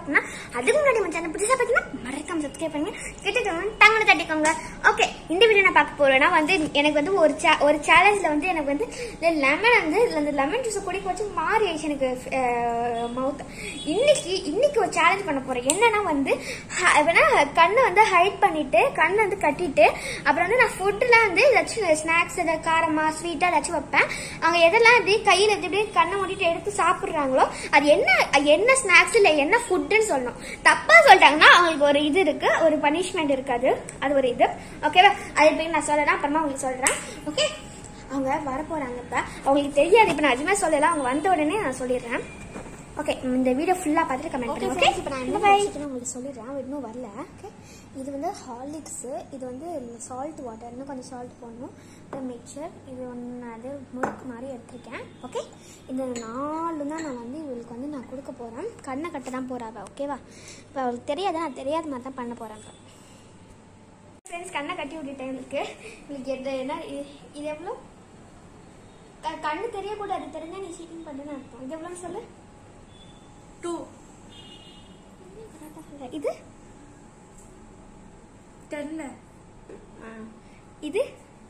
பண்ணா அதுக்கு முன்னாடி நம்ம சேனல் புதுசாக பார்த்தீங்கன்னா மறக்காம சப்ஸ்கிரைப் பண்ணுங்க கிட்ட டங்கனை தட்டிக்கோங்க ஓகே இந்த வீடியோ நான் பார்க்க போறேன்னா வந்து எனக்கு வந்து ஒரு cha- ஒரு சேலஞ்சில் வந்து எனக்கு வந்து இந்த லெமன் வந்து இந்த லெமன் ஜூஸை குடிக்க வச்சு மாறி ஆயிடுச்சு எனக்கு மவுத் இன்னைக்கு இன்னைக்கு ஒரு சேலஞ்ச் பண்ண போறேன் என்னன்னா வந்து ஹ- எப்படின்னா கண்ணை வந்து ஹைட் பண்ணிட்டு கண்ணை வந்து கட்டிட்டு அப்புறம் வந்து நான் ஃபுட்டுலாம் வந்து ஏதாச்சும் ஸ்நாக்ஸ் ஏதாவது காரமா ஸ்வீட்டா ஏதாச்சும் வைப்பேன் அவங்க எதெல்லாம் இப்படி கையில இப்படி கண்ணை மூடிட்டு எடுத்து சாப்பிடுறாங்களோ அது என்ன அது என்ன ஸ்நாக்ஸ் இல்ல என்ன ஃபுட்டுன்னு சொல்லணும் தப்பா சொல்லிட்டாங்கன்னா அவங்களுக்கு ஒரு இது இருக்கு ஒரு பனிஷ்மெண்ட் இருக்காது அது ஒரு இது ஓகேவா அது எப்படி நான் சொல்லலாம் அப்புறமா உங்களுக்கு சொல்றேன் ஓகே அவங்க வரப்போறாங்க இப்ப அவங்களுக்கு தெரியாது இப்ப நான் எதுவுமே சொல்லல அவங்க வந்த உடனே நான் சொல்லிடுறேன் ஓகே இந்த வீடியோ ஃபுல்லா பார்த்துட்டு கமெண்ட் பண்ணுங்க ஓகே இப்போ நான் என்ன படிச்சுட்டு உங்களுக்கு சொல்லிடுறேன் அவன் இன்னும் வரல ஓகே இது வந்து ஹார்லிக்ஸு இது வந்து சால்ட் வாட்டர் இன்னும் கொஞ்சம் சால்ட் போடணும் இது மிக்சர் இது ஒன்று அது முறுக்கு மாதிரி எடுத்திருக்கேன் ஓகே இந்த நாலு தான் நான் வந்து இவளுக்கு வந்து நான் கொடுக்க போகிறேன் கண்ணை கட்ட தான் போகிறாவ ஓகேவா இப்போ அவளுக்கு தெரியாது நான் தெரியாத மாதிரி தான் பண்ண போகிறேன் ஃப்ரெண்ட்ஸ் கண்ணை கட்டி விட்டுட்டேன் இவளுக்கு இவளுக்கு எது என்ன இது- இது எவ்வளோ க- கண்ணு தெரியக்கூடாது தெரிஞ்சா நீ சீட்டிங் பண்ணுன்னு அர்த்தம் இது எவ்வளோன்னு சொல்லு டூ இது டென்னு ஆ. இது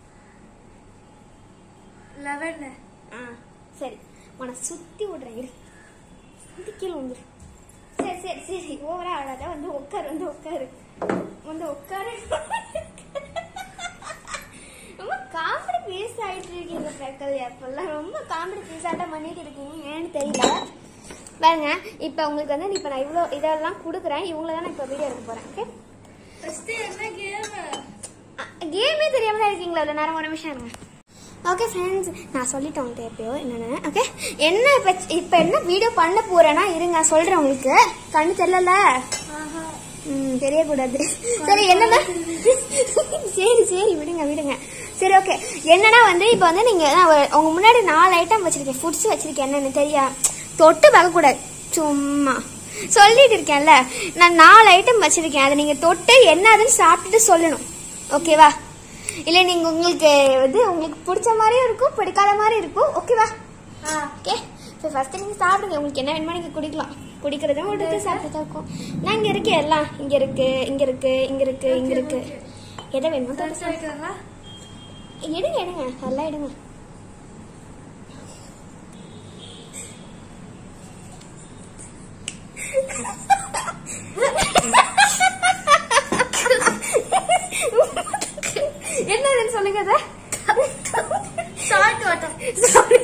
லெவனு ஆ சரி உன சுத்தி விடுறேன் இரு சுத்தி கீழே வந்துரு சரி சரி சரி ஓவரா ஆடாத வந்து உட்காரு வந்து உட்காரு வந்து உட்காரு ரொம்ப காமெடி பீஸ் ஆயிட்டு இருக்கீங்க பிரக்கல் எப்பெல்லாம் ரொம்ப காமெடி பீஸ் ஆட்டம் பண்ணிட்டு இருக்கீங்க ஏன்னு தெரியல பாருங்க இப்போ உங்களுக்கு வந்து இப்போ நான் இவ்வளோ இதெல்லாம் கொடுக்குறேன் இவங்கள தான் நான் இப்போ வீடியோ எடுக்க போறேன் ஓகே ஃபஸ்ட்டு என்ன கேமு கேமே தெரியாம தான் இருக்கீங்களா இவ்வளோ நேரம் ஒரு நிமிஷம் இருங்க ஓகே ஃப்ரெண்ட்ஸ் நான் சொல்லிட்டேன் உங்கள்கிட்ட எப்பயோ என்னென்னு ஓகே என்ன இப்போ இப்போ என்ன வீடியோ பண்ண போறேன்னா இருங்க சொல்கிறேன் உங்களுக்கு கண்ணு தெரியல ம் தெரியக்கூடாது சரி என்னன்னா சரி சரி விடுங்க விடுங்க சரி ஓகே என்னன்னா வந்து இப்போ வந்து நீங்கள் நான் ஒரு- உங்க முன்னாடி நாலு ஐட்டம் வச்சிருக்கேன் ஃபுட்ஸ் வச்சிருக்கேன் என்னன்னு தெரியா தொட்டு பார்க்கக்கூடாது சும்மா சொல்லிட்டு இருக்கேன்ல நான் நாலு ஐட்டம் வச்சிருக்கேன் அதை நீங்கள் தொட்டு என்னதுன்னு சாப்பிட்டுட்டு சொல்லணும் ஓகேவா இல்லை நீங்கள் உங்களுக்கு வந்து உங்களுக்கு பிடிச்ச மாதிரியும் இருக்கும் பிடிக்காத மாதிரி இருக்கும் ஓகேவா ஓகே ஸோ ஃபஸ்ட்டு நீங்கள் சாப்பிடுங்க உங்களுக்கு என்ன வேணுமோ நீங்கள் குடிக்கலாம் குடிக்கிறதும் எடுத்து சாப்பிட்டு இருக்கும் நான் இங்கே இருக்கு எல்லாம் இங்கே இருக்கு இங்கே இருக்கு இங்கே இருக்கு இங்கே இருக்கு எதை வேணுமோ தொட்டு சாப்பிடு. வைக்கிறதா எடுங்க எடுங்க நல்லா எடுங்க என்னதுன்னு சொல்லுங்க அதை ஷார்ட் வாட்டர் சாரி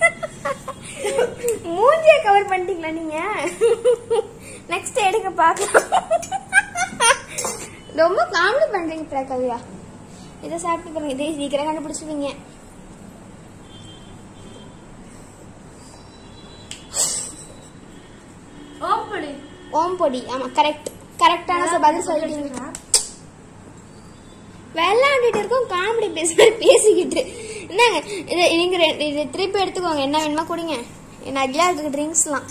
மூஞ்சிய கவர் பண்ணிட்டீங்களா நீங்க நெக்ஸ்ட் எடுங்க பார்க்கலாம் ரொம்ப காமெடி பண்றீங்க பிரகவியா இதை சாப்பிட்டு பாருங்க இதே சீக்கிரம் கண்டுபிடிச்சிருவீங்க ஓம்படி ஓம் பொடி ஆமா கரெக்ட் கரெக்டான பதில் சொல்லிட்டீங்க விளையாண்டுட்டு இருக்கோம் காமெடி பேசுற பேசிக்கிட்டு என்னங்க இது நீங்க ரெ- இது திருப்பி எடுத்துக்கோங்க என்ன வேணுமா குடிங்க நிறையா இருக்கு ட்ரிங்க்ஸ்லாம்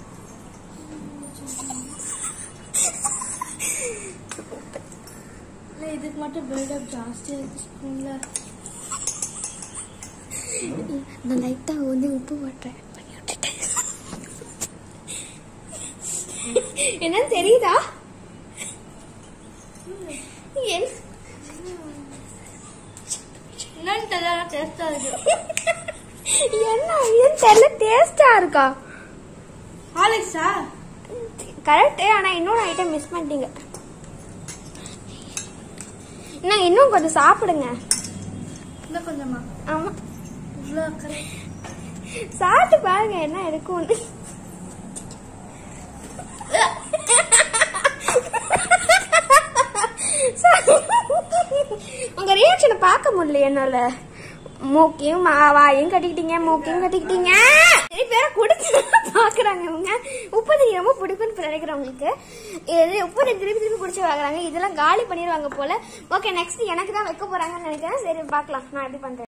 இல்லை இதுக்கு மட்டும் பில்டப் ஜாஸ்தியாக இருக்கு ஸ்பூனில் நான் லைட்டா வந்து உப்பு போட்டேன் பண்ணி விட்டுட்டேன் என்னன்னு தெரியுதா என்ன- என்னன்னு தெரியல டேஸ்ட்டாக இருக்கு என்ன இதுன்னு தெரியல டேஸ்டா இருக்கா ஹாலிக்ஸா கரெக்ட் ஆனா இன்னொரு ஐட்டம் மிஸ் பண்ணிட்டீங்க இன்னும் இன்னும் கொஞ்சம் சாப்பிடுங்க இன்னும் கொஞ்சமா ஆமா இவ்வளோ அக்கறை சாப்பிட்டு பாருங்க என்ன இருக்கும்னு உங்க ரியாக்ஷனை பார்க்க முடியல என்னால மூக்கையும் மா- வாயையும் கட்டிக்கிட்டீங்க மூக்கையும் கட்டிக்கிட்டீங்க சரி பேர குடிச்சு பாக்குறாங்க இவங்க உப்பு தண்ணி ரொம்ப பிடிக்கும்னு நினைக்கிறவங்களுக்கு இது உப்பு தண்ணி திருப்பி திருப்பி குடிச்சு வாங்குறாங்க இதெல்லாம் காலி பண்ணிடுவாங்க போல ஓகே நெக்ஸ்ட் எனக்கு தான் வைக்க போறாங்கன்னு நினைக்கிறேன் சரி பார்க்கலாம் நான் எப்படி பண்றேன்